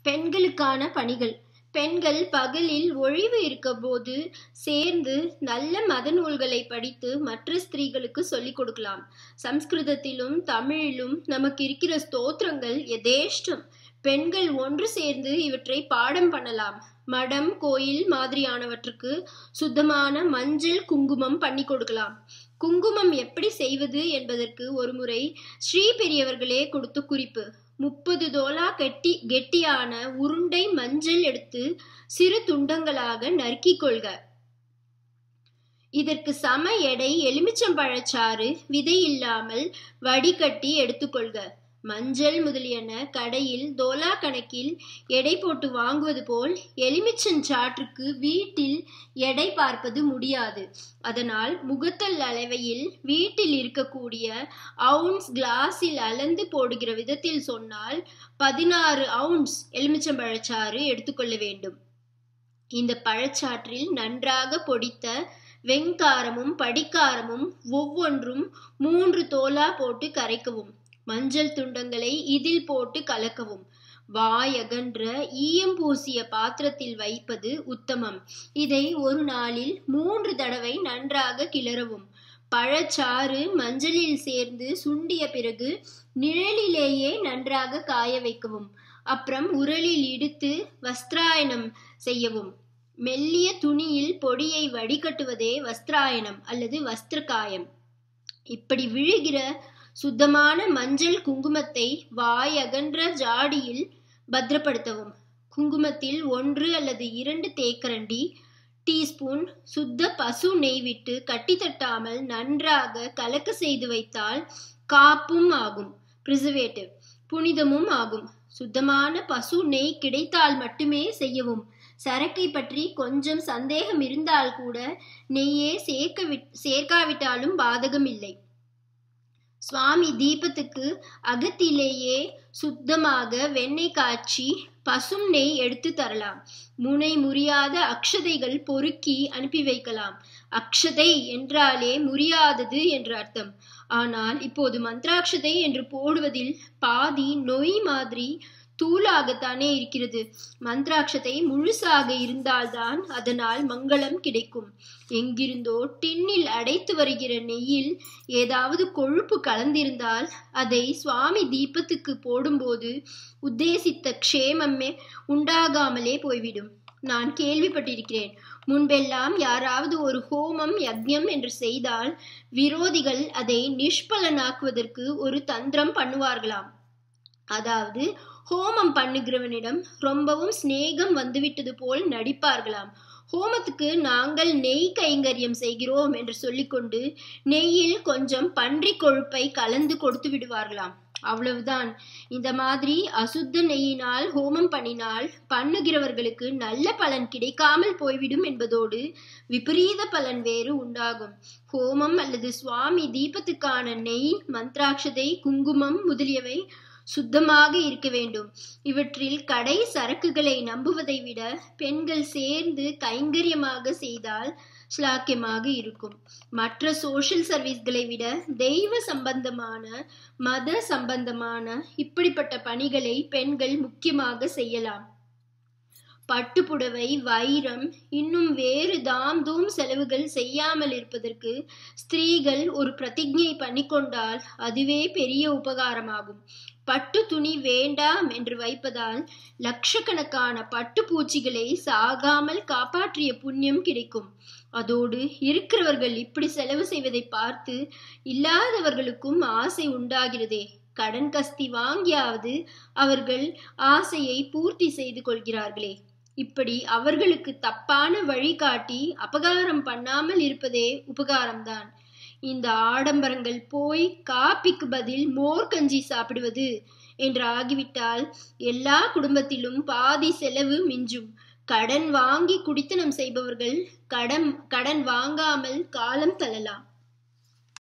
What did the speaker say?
பெண்களுக்கான பணிகள் பெண்கள் பகலில் ஒழிவு இருக்கபோது சேர்ந்து நல்ல மத நூல்களை படித்து மற்ற ஸ்திரீகளுக்கு சொல்லிக் கொடுக்கலாம் சம்ஸ்கிருதத்திலும் தமிழிலும் நமக்கு இருக்கிற ஸ்தோத்திரங்கள் எதேஷ்டம் பெண்கள் ஒன்று சேர்ந்து இவற்றை பாடம் பண்ணலாம் மடம் கோயில் மாதிரியானவற்றுக்கு சுத்தமான மஞ்சள் குங்குமம் பண்ணி கொடுக்கலாம் குங்குமம் எப்படி செய்வது என்பதற்கு ஒருமுறை ஸ்ரீ பெரியவர்களே கொடுத்த குறிப்பு முப்பது தோலா கெட்டி கெட்டியான உருண்டை மஞ்சள் எடுத்து சிறு துண்டங்களாக நறுக்கிக் கொள்க இதற்கு சம எடை எலுமிச்சம்பழச்சாறு விதை இல்லாமல் வடிகட்டி எடுத்துக்கொள்க மஞ்சள் முதலியன கடையில் தோலா கணக்கில் எடை போட்டு வாங்குவது போல் எலுமிச்சஞ்சாற்றுக்கு வீட்டில் எடை பார்ப்பது முடியாது அதனால் முகத்தல் அளவையில் வீட்டில் இருக்கக்கூடிய அவுன்ஸ் கிளாஸில் அளந்து போடுகிற விதத்தில் சொன்னால் பதினாறு அவுன்ஸ் எலுமிச்சம்பழச்சாறு எடுத்துக்கொள்ள வேண்டும் இந்த பழச்சாற்றில் நன்றாக பொடித்த வெங்காரமும் படிக்காரமும் ஒவ்வொன்றும் மூன்று தோலா போட்டு கரைக்கவும் மஞ்சள் துண்டங்களை இதில் போட்டு கலக்கவும் வாய் அகன்ற ஈயம் பூசிய பாத்திரத்தில் வைப்பது உத்தமம் இதை ஒரு நாளில் மூன்று தடவை நன்றாக கிளறவும் பழச்சாறு மஞ்சளில் சேர்ந்து சுண்டிய பிறகு நிழலிலேயே நன்றாக காய வைக்கவும் அப்புறம் உரலில் இடித்து வஸ்திராயணம் செய்யவும் மெல்லிய துணியில் பொடியை வடிகட்டுவதே வஸ்திராயணம் அல்லது வஸ்திரகாயம் இப்படி விழுகிற சுத்தமான மஞ்சள் குங்குமத்தை வாய் அகன்ற ஜாடியில் பத்திரப்படுத்தவும் குங்குமத்தில் ஒன்று அல்லது இரண்டு தேக்கரண்டி டீஸ்பூன் சுத்த பசு நெய் விட்டு கட்டி தட்டாமல் நன்றாக கலக்க செய்து வைத்தால் காப்பும் ஆகும் பிரிசர்வேட்டிவ் புனிதமும் ஆகும் சுத்தமான பசு நெய் கிடைத்தால் மட்டுமே செய்யவும் சரக்கை பற்றி கொஞ்சம் சந்தேகம் இருந்தால் கூட நெய்யே சேர்க்க சேர்க்காவிட்டாலும் பாதகம் இல்லை சுவாமி தீபத்துக்கு அகத்திலேயே சுத்தமாக வெண்ணெய் காய்ச்சி பசும் நெய் எடுத்து தரலாம் முனை முறியாத அக்ஷதைகள் பொறுக்கி அனுப்பி வைக்கலாம் அக்ஷதை என்றாலே முறியாதது என்று அர்த்தம் ஆனால் இப்போது மந்திராட்சதை என்று போடுவதில் பாதி நொய் மாதிரி தூளாகத்தானே இருக்கிறது மந்திராட்சத்தை முழுசாக இருந்தால்தான் அதனால் மங்களம் கிடைக்கும் எங்கிருந்தோ டின்னில் அடைத்து வருகிற நெய்யில் ஏதாவது கொழுப்பு கலந்திருந்தால் அதை சுவாமி தீபத்துக்கு போடும்போது உத்தேசித்த க்ஷேமமே உண்டாகாமலே போய்விடும் நான் கேள்விப்பட்டிருக்கிறேன் முன்பெல்லாம் யாராவது ஒரு ஹோமம் யக்ஞம் என்று செய்தால் விரோதிகள் அதை நிஷ்பலனாக்குவதற்கு ஒரு தந்திரம் பண்ணுவார்களாம் அதாவது ஹோமம் பண்ணுகிறவனிடம் ரொம்பவும் சிநேகம் வந்துவிட்டது போல் நடிப்பார்களாம் ஹோமத்துக்கு நாங்கள் நெய் கைங்கரியம் செய்கிறோம் என்று சொல்லிக்கொண்டு நெய்யில் கொஞ்சம் பன்றி கொழுப்பை கலந்து கொடுத்து விடுவார்களாம் அவ்வளவுதான் இந்த மாதிரி அசுத்த நெய்யினால் ஹோமம் பண்ணினால் பண்ணுகிறவர்களுக்கு நல்ல பலன் கிடைக்காமல் போய்விடும் என்பதோடு விபரீத பலன் வேறு உண்டாகும் ஹோமம் அல்லது சுவாமி தீபத்துக்கான நெய் மந்த்ராட்சதை குங்குமம் முதலியவை சுத்தமாக இருக்க வேண்டும் இவற்றில் கடை சரக்குகளை நம்புவதை விட பெண்கள் சேர்ந்து கைங்கரியமாக செய்தால் ஸ்லாக்கியமாக இருக்கும் மற்ற சோஷியல் சர்வீஸ்களை விட தெய்வ சம்பந்தமான மத சம்பந்தமான இப்படிப்பட்ட பணிகளை பெண்கள் முக்கியமாக செய்யலாம் பட்டுப்புடவை வைரம் இன்னும் வேறு தாம் தூம் செலவுகள் செய்யாமல் இருப்பதற்கு ஸ்திரீகள் ஒரு பிரதிஜை பண்ணிக்கொண்டால் அதுவே பெரிய உபகாரமாகும் பட்டு துணி வேண்டாம் என்று வைப்பதால் லட்சக்கணக்கான பட்டு பூச்சிகளை சாகாமல் காப்பாற்றிய புண்ணியம் கிடைக்கும் அதோடு இருக்கிறவர்கள் இப்படி செலவு செய்வதை பார்த்து இல்லாதவர்களுக்கும் ஆசை உண்டாகிறதே கடன் கஸ்தி வாங்கியாவது அவர்கள் ஆசையை பூர்த்தி செய்து கொள்கிறார்களே இப்படி அவர்களுக்கு தப்பான வழிகாட்டி அபகாரம் பண்ணாமல் இருப்பதே உபகாரம்தான் இந்த ஆடம்பரங்கள் போய் காப்பிக்கு பதில் மோர் கஞ்சி சாப்பிடுவது என்று ஆகிவிட்டால் எல்லா குடும்பத்திலும் பாதி செலவு மிஞ்சும் கடன் வாங்கி குடித்தனம் செய்பவர்கள் கடன் கடன் வாங்காமல் காலம் தள்ளலாம்